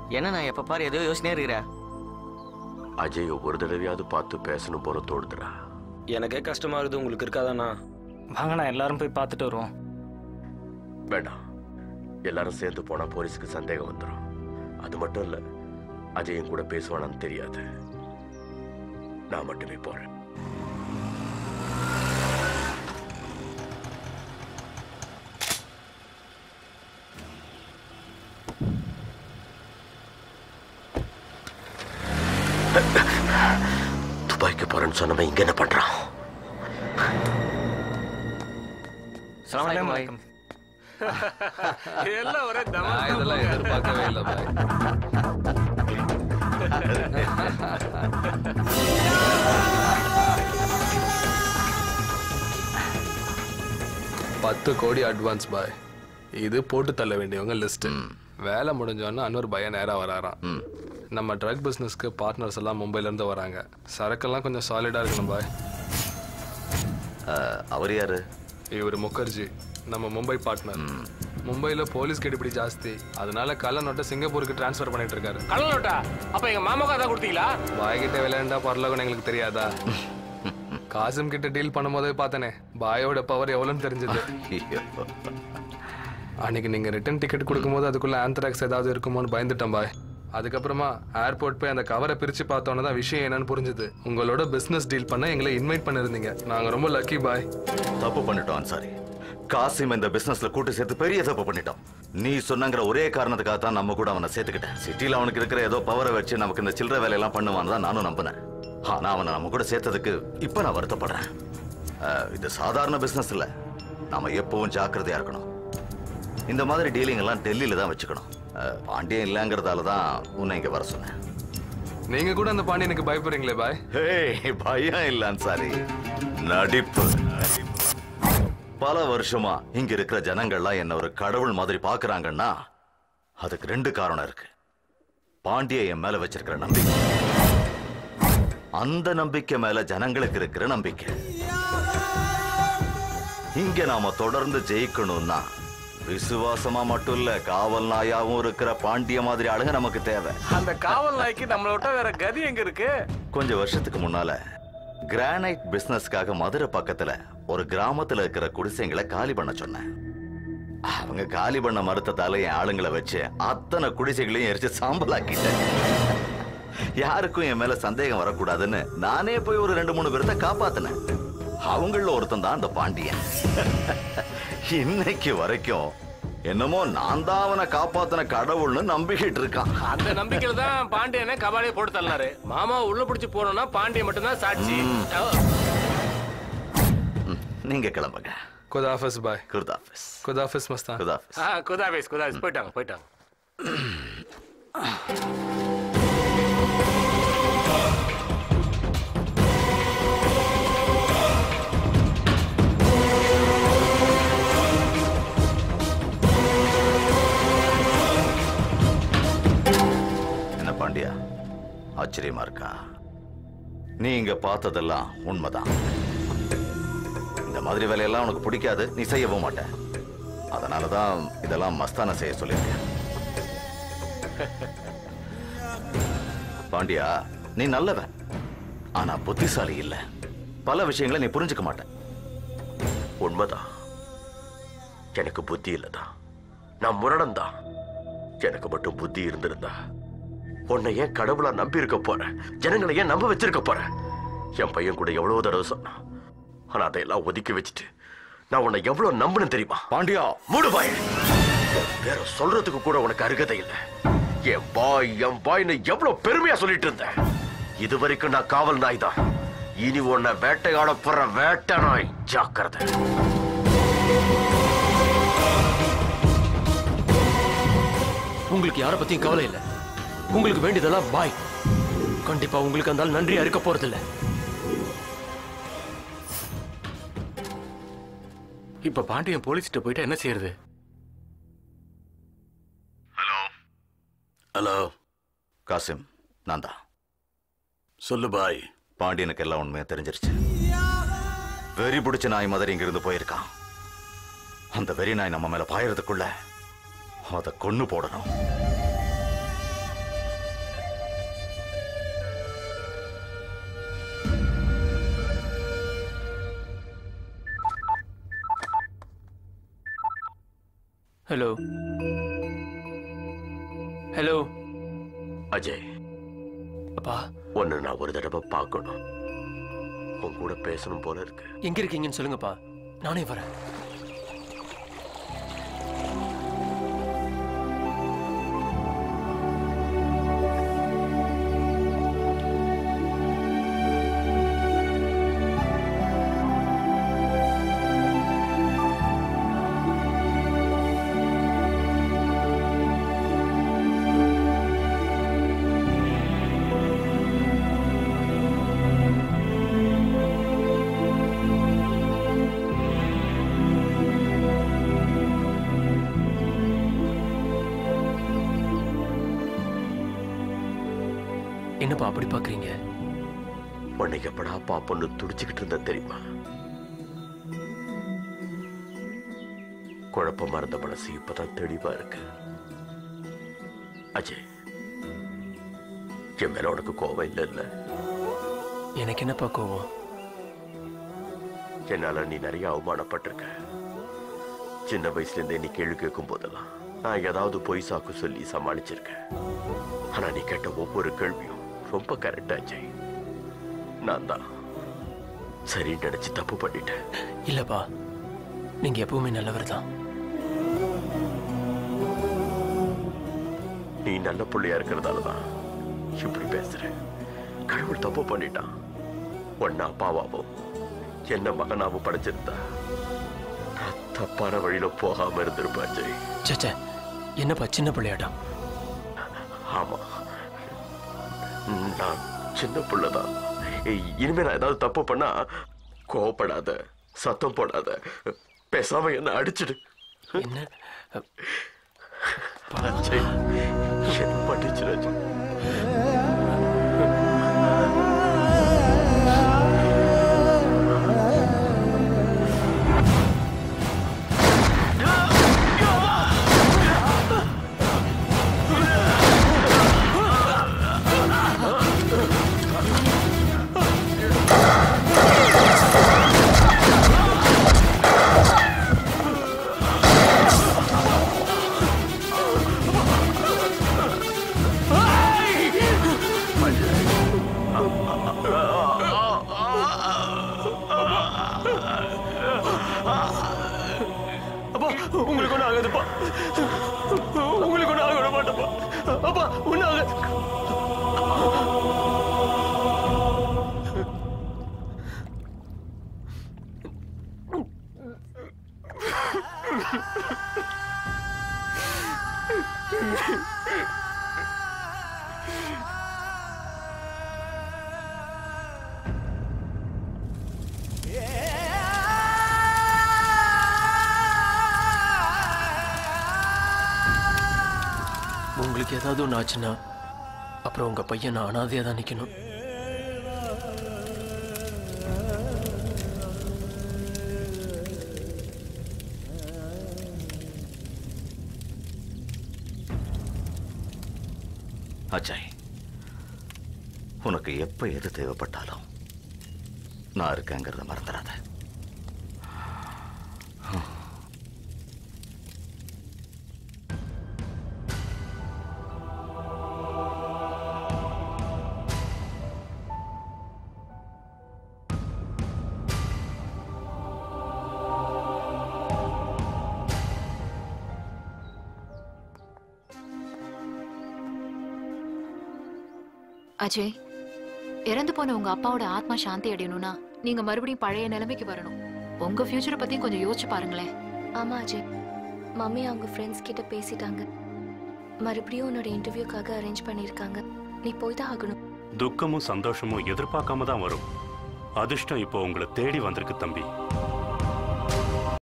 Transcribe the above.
என்ன நான் எப்ப பாரு ஏதோ யோசனையா இருக்கிற அஜய் ஒரு தடவையாவது பார்த்து பேசணும் போல தோடுதுடா எனக்கே கஷ்டமா இருக்குது உங்களுக்கு இருக்காதாண்ணா வாங்கண்ணா எல்லாரும் போய் பார்த்துட்டு வருவோம் வேண்டாம் எல்லாரும் சேர்ந்து போனா போலீஸுக்கு சந்தேகம் வந்துடும் அது மட்டும் இல்ல அஜயும் கூட பேசுவானான்னு தெரியாது நான் மட்டுமே போறேன் துபாய்க்கு போறேன்னு சொன்னவன் இங்க என்ன பண்றான் சலாம் அலைக்கும் பாய் எல்லாம் ஒரே நான் இதெல்லாம் எதிர்பார்க்கவே இல்லை பாய் பத்து கோடி அட்வான்ஸ் பாய் இது போட்டு தள்ள வேண்டியவங்க லிஸ்ட் வேலை முடிஞ்சோன்னா இன்னொரு பையன் நேரா வராராம் நம்ம ட்ரக் பிஸ்னஸ்க்கு பார்ட்னர்ஸ் எல்லாம் மும்பைல இருந்து வராங்க சரக்கெல்லாம் கொஞ்சம் சாலிடா இருக்கணும் பாய் அவர் யாரு இவர் முகர்ஜி நம்ம மும்பை பார்ட்னர் மும்பைல போலீஸ் கெடுபிடி ஜாஸ்தி அதனால கள்ள நோட்டை சிங்கப்பூருக்கு டிரான்ஸ்ஃபர் பண்ணிட்டு இருக்காரு கள்ளநோட்டா அப்ப எங்க மாமாக்கு அதான் கொடுத்தீங்களா பாய்கிட்ட விளையாண்டா பரலோகம் எங்களுக்கு தெரியாதா காசிம் கிட்ட டீல் பண்ணும்போதே பார்த்தனே பாயோட பவர் எவ்வளோன்னு தெரிஞ்சது அன்னைக்கு நீங்க ரிட்டர்ன் டிக்கெட் கொடுக்கும்போது அதுக்குள்ள ஆந்த்ராக்ஸ் ஏதாவது இருக்குமோன்னு பயந்துட்டேன் பாய் அதுக்கப்புறமா ஏர்போர்ட் போய் அந்த கவரை பிரிச்சு பார்த்தோன்னே தான் விஷயம் என்னன்னு புரிஞ்சுது உங்களோட பிசினஸ் டீல் பண்ண எங்களை இன்வைட் பண்ணிருந்தீங்க நாங்க ரொம்ப லக்கி பாய் தப்பு பண்ணிட்டோம் சாரி காசிம் இந்த பிசினஸ்ல கூட்டு சேர்த்து பெரிய தப்பு பண்ணிட்டோம் நீ சொன்னங்கிற ஒரே காரணத்துக்காக தான் நம்ம கூட அவனை சேர்த்துக்கிட்டேன் சிட்டில அவனுக்கு இருக்கிற ஏதோ பவரை வச்சு நமக்கு இந்த சில்லற வேலையெல்லாம் பண்ணுவான்னு தான் நானும் நம்பினேன் ஆனா அவனை நம்ம கூட சேர்த்ததுக்கு இப்ப நான் வருத்தப்படுறேன் அஹ், இது சாதாரண பிசினஸ் இல்ல நாம எப்பவும் ஜாக்கிரதையா இருக்கணும் இந்த மாதிரி டீலிங் எல்லாம் டெல்லியில தான் வச்சுக்கணும் அஹ், பாண்டியன் இல்லைங்கிறதால தான் உன்னை இங்க வர சொன்னேன் நீங்க கூட அந்த பாண்டியனுக்கு பயப்படுறீங்களே பாய் ஹேய் பயம் இல்ல அன்சாரி நடிப்பு பல வருஷமா இங்க இருக்கிற ஜனங்கள்லாம் என்ன ஒரு கடவுள் மாதிரி பாக்குறாங்கன்னா அதுக்கு ரெண்டு காரணம் இருக்கு பாண்டிய என் மேல வச்சிருக்கிற நம்பிக்கை அந்த நம்பிக்கை மேல ஜனங்களுக்கு இருக்கிற நம்பிக்கை இங்க நாம தொடர்ந்து ஜெயிக்கணும்னா விசுவாசமா மட்டும் இல்ல காவல் நாயாவும் இருக்கிற பாண்டிய மாதிரி ஆளுங்க நமக்கு தேவை அந்த காவல் நாய்க்கு நம்மள விட்டா வேற கதி எங்க இருக்கு கொஞ்சம் வருஷத்துக்கு முன்னால கிரானைட் பிசினஸ்க்காக மதுரை பக்கத்துல ஒரு கிராமத்துல இருக்கிற குடிசைங்களை காலி பண்ண சொன்னேன் அவங்க காலி பண்ண மறுத்ததால என் ஆளுங்களை வச்சு அத்தனை குடிசைகளையும் எரிச்சு சாம்பலாக்கிட்டேன் யாருக்கும் என் மேல சந்தேகம் வரக்கூடாதுன்னு நானே போய் ஒரு ரெண்டு மூணு பேர்த்த காப்பாத்தினேன் அவங்கள ஒருத்தன் தான் அந்த பாண்டியன் இன்னைக்கு வரைக்கும் என்னமோ நான் தான் அவனை காப்பாத்தின கடவுள்னு நம்பிக்கிட்டு இருக்கான் அந்த நம்பிக்கையில தான் பாண்டியனை கபாலியை போட்டு தள்ளினாரு மாமா உள்ள பிடிச்சு போனோம்னா பாண்டியன் மட்டும்தான் சாட்சி நீங்க கிளம்புங்க குதாஃபிஸ் பாய் குர்தாஃபிஸ் குதாஃபிஸ் மஸ்தான் குர்தாஃபிஸ் ஆ, குதாபேஸ் குதாபேஸ் போயிட்டாங்க போயிட்டாங்க என்ன பாண்டியா ஆச்சரியமா இருக்கா நீ இங்க பார்த்ததெல்லாம் உண்மைதான் இந்த மாதிரி வேலையெல்லாம் உனக்கு பிடிக்காது நீ செய்யவும் மாட்ட அதனாலதான் இதெல்லாம் மஸ்தான செய்ய சொல்லியிருக்கேன் பாண்டியா நீ நல்லவன் ஆனா புத்திசாலி இல்ல பல விஷயங்களை நீ புரிஞ்சுக்க மாட்ட உண்மைதான் எனக்கு புத்தி இல்லதான் நான் முரடன் தான் எனக்கு மட்டும் புத்தி இருந்திருந்தா உன்னை ஏன் கடவுளா நம்பி இருக்க போறேன் ஜனங்களை ஏன் நம்ப வச்சிருக்க போறேன் என் பையன் கூட எவ்வளவு தடவை சொன்னான் ஆனா அதையெல்லாம் ஒதுக்கி வச்சுட்டு நான் உன்னை எவ்வளவு நம்பினேன் தெரியுமா பாண்டியா மூடு பாய் வேற சொல்றதுக்கு கூட உனக்கு அருகதை இல்ல என் பாய் என் பாய்னு எவ்வளவு பெருமையா சொல்லிட்டு இருந்தேன் இது வரைக்கும் நான் காவல் நாய் தான் இனி உன்னை வேட்டையாட போற வேட்டை நாய் ஜாக்கிரதை உங்களுக்கு யாரை பத்தியும் கவலை இல்லை உங்களுக்கு வேண்டியதெல்லாம் பாய் கண்டிப்பா உங்களுக்கு அந்த ஆள் நன்றி அறுக்க போறதில்ல இப்ப பாண்டியன் போலீஸ்கிட்ட போயிட்டா என்ன செய்யறது ஹலோ காசிம் நான் தான் சொல்லு பாய் பாண்டியனுக்கு எல்லாம் உண்மையா தெரிஞ்சிருச்சு வெறி பிடிச்ச நாய் மாதிரி இங்கிருந்து போயிருக்கான் அந்த வெறி நாய் நம்ம மேல பாயறதுக்குள்ள அதை கொன்னு போடணும் ஹலோ ஹலோ அஜய் அப்பா உன்னை நான் ஒரு தடவை பார்க்கணும் உன் கூட பேசணும் போல இருக்கு எங்க இருக்கீங்கன்னு சொல்லுங்கப்பா நானே வரேன் என்னப்பா அப்படி பாக்குறீங்க உன்னை எப்படா பாப்பொன்னு துடிச்சுக்கிட்டு இருந்த தெரியுமா குழப்பமா இருந்த மனசு இப்பதான் தெளிவா இருக்கு அஜய் என் மேல உனக்கு கோவம் இல்ல இல்ல எனக்கு என்னப்பா கோவம் என்னால நீ நிறைய அவமானப்பட்டிருக்க சின்ன வயசுல இருந்தே நீ கேள்வி கேட்கும் போதெல்லாம் நான் ஏதாவது பொய் சாக்கு சொல்லி சமாளிச்சிருக்கேன் ஆனா நீ கேட்ட ஒவ்வொரு கேள்வியும் ரொம்ப கரெக்டா அஜய் நான் தான் சரி நினைச்சு தப்பு பண்ணிட்டேன் இல்லப்பா நீங்க எப்பவுமே நல்லவர் தான் நீ நல்ல பிள்ளையா இருக்கிறதால தான் இப்படி பேசுற கடவுள் தப்பு பண்ணிட்டான் ஒன்னா அப்பாவாவும் என்ன மகனாவும் படைச்சிருந்தா நான் தப்பான வழியில போகாம இருந்திருப்பேன் ஜெய் சேச்சே என்னப்பா சின்ன பிள்ளையாட்டம் ஆமா நான் சின்ன பிள்ளைதான் இனிமே நான் ஏதாவது தப்பு பண்ணா கோவப்படாத சத்தம் போடாத பேசாம என்ன அடிச்சிடு என்ன அஜய், என்ன பண்ணிச்சிரு அஜய் அப்பா உங்களுக்கு ஒன்றும் ஆகாதுப்பா உங்களுக்கு ஒன்றும் ஆக விட மாட்டேப்பா அப்பா ஒன்றும் ஆகாது உங்களுக்கு ஏதாவது ஒன்று ஆச்சுன்னா அப்புறம் உங்க பையன் நான் அனாதையாக தான் நிற்கணும் அஜய் உனக்கு எப்ப எது தேவைப்பட்டாலும் நான் இருக்கேங்கிறத மறந்துடாத அஜய் இறந்து போன உங்க அப்பாவோட ஆத்மா சாந்தி அடையணும்னா நீங்க மறுபடியும் பழைய நிலைமைக்கு வரணும் உங்க ஃபியூச்சரை பத்தி கொஞ்சம் யோசிச்சு பாருங்களேன் ஆமா அஜய் மம்மி அவங்க ஃப்ரெண்ட்ஸ் கிட்ட பேசிட்டாங்க மறுபடியும் உன்னோட இன்டர்வியூக்காக அரேஞ்ச் பண்ணியிருக்காங்க நீ போய் தான் ஆகணும் துக்கமும் சந்தோஷமும் எதிர்பார்க்காம தான் வரும் அதிர்ஷ்டம் இப்போ உங்களை தேடி வந்திருக்கு தம்பி